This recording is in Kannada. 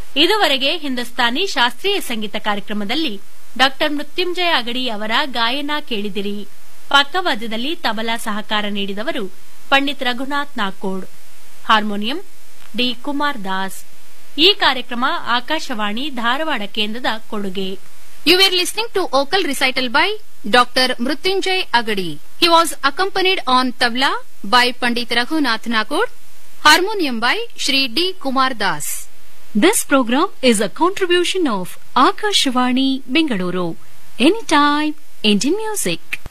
ಇದುವರೆಗೆ ಹಿಂದೂಸ್ತಾನಿ ಶಾಸ್ತ್ರೀಯ ಸಂಗೀತ ಕಾರ್ಯಕ್ರಮದಲ್ಲಿ ಡಾಕ್ಟರ್ ಮೃತ್ಯುಂಜಯ ಅಗಡಿ ಅವರ ಗಾಯನ ಕೇಳಿದಿರಿ ಪಕ್ಕವಾದ್ಯದಲ್ಲಿ ತಬಲಾ ಸಹಕಾರ ನೀಡಿದವರು ಪಂಡಿತ್ ರಘುನಾಥ್ ನಾಕೋಡ್ ಹಾರ್ಮೋನಿಯಂ ಡಿ ಕುಮಾರ್ ದಾಸ್ ಈ ಕಾರ್ಯಕ್ರಮ ಆಕಾಶವಾಣಿ ಧಾರವಾಡ ಕೇಂದ್ರದ ಕೊಡುಗೆ You were listening to vocal recital by Dr. Mrutyunjay Agadi. He was accompanied on tabla by Pandit Raghunath Nakod, harmonium by Shri D. Kumar Das. This program is a contribution of Akashvani Bengaluru. Anytime, Indian music.